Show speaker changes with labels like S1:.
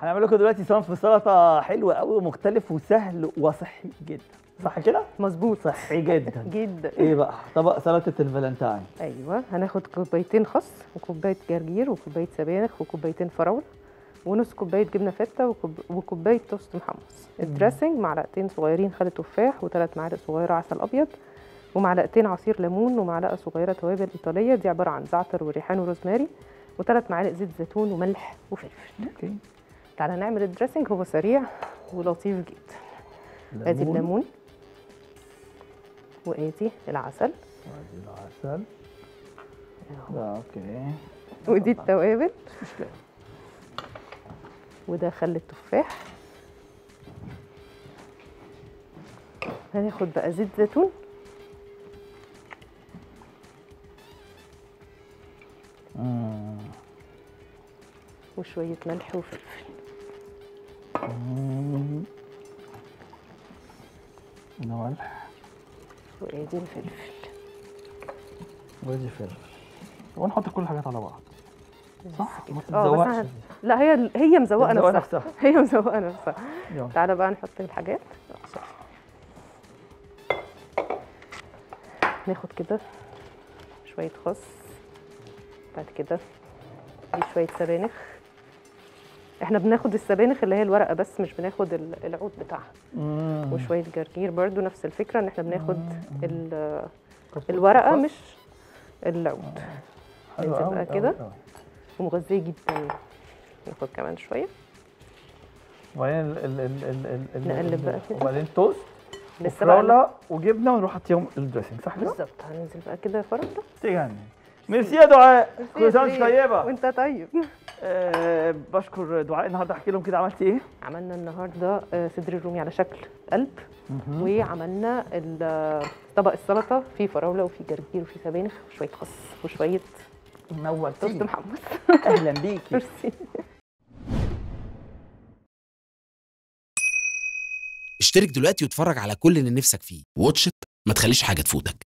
S1: هنعمل لكم دلوقتي صنف سلطه حلو قوي ومختلف وسهل وصحي جدا صح كده
S2: مظبوط
S1: صحي جدا
S2: جدا
S1: ايه بقى طبق سلطه الفالنتاين
S2: ايوه هناخد كوبايتين خس وكوبايه جرجير وكوبايه سبانخ وكوبايتين فراوله ونص كوبايه جبنه فته وكوب... وكوبايه توست محمص الدريسنج معلقتين صغيرين خل تفاح وثلاث معالق صغيره عسل ابيض ومعلقتين عصير ليمون ومعلقه صغيره توابل ايطاليه دي عباره عن زعتر وريحان وروزماري وثلاث معالق زيت زيتون وملح وفلفل
S1: اوكي
S2: تعالى نعمل الدريسنج هو سريع ولطيف جدا ادي الليمون وادي العسل
S1: وادي العسل ده اوكي
S2: ودي التوابل
S1: مش مشكله
S2: وده خل التفاح هناخد بقى زيت زيتون
S1: مم.
S2: وشوية ملح وفلفل
S1: مم. ده ملح
S2: وادي الفلفل
S1: وادي فلفل ونحط كل الحاجات على بعض صح ما
S2: اه بس
S1: تتزوقش
S2: أنا- لا هي هي مزوقه
S1: مزوقة
S2: نفسها
S1: نفسها.
S2: هي مزوقه نفسها
S1: يلا.
S2: تعالى بقى نحط الحاجات ناخد كده شوية خس بعد كده دي شوية سبانخ احنا بناخد السبانخ اللي هي الورقة بس مش بناخد ال- العود بتاعها
S1: مم.
S2: وشوية جرجير برضو نفس الفكرة ان احنا بناخد ال- الورقة مش العود
S1: حلو
S2: ننزل
S1: أوي
S2: بقى
S1: أوي
S2: كده.
S1: أوي.
S2: ومغذية جدا ناخد كمان شوية
S1: وبعدين ال ال ال ال ال ال-
S2: نقلب
S1: ال-
S2: بقى كده.
S1: وبعدين توست
S2: لسه بقى
S1: وفراوله وجبنه ونروح حاطيهم الدريسنج صح كده؟
S2: بالظبط هننزل بقى كده فراولة
S1: تجنن ميرسي يا دعاء كل سنه وانت طيبه
S2: وانت طيب
S1: أه بشكر دعاء النهارده احكي لهم كده عملت ايه؟
S2: عملنا النهارده آه، صدر الرومي على شكل قلب وعملنا ال- طبق السلطه فيه فراوله وفيه جرجير وفيه سبانخ وشويه خس وشويه توست
S1: نورتيني
S2: محمص
S1: اهلا بيكي
S2: ميرسي
S3: اشترك دلوقتي واتفرج على كل اللي نفسك فيه واتش إت، ما تخليش حاجة تفوتك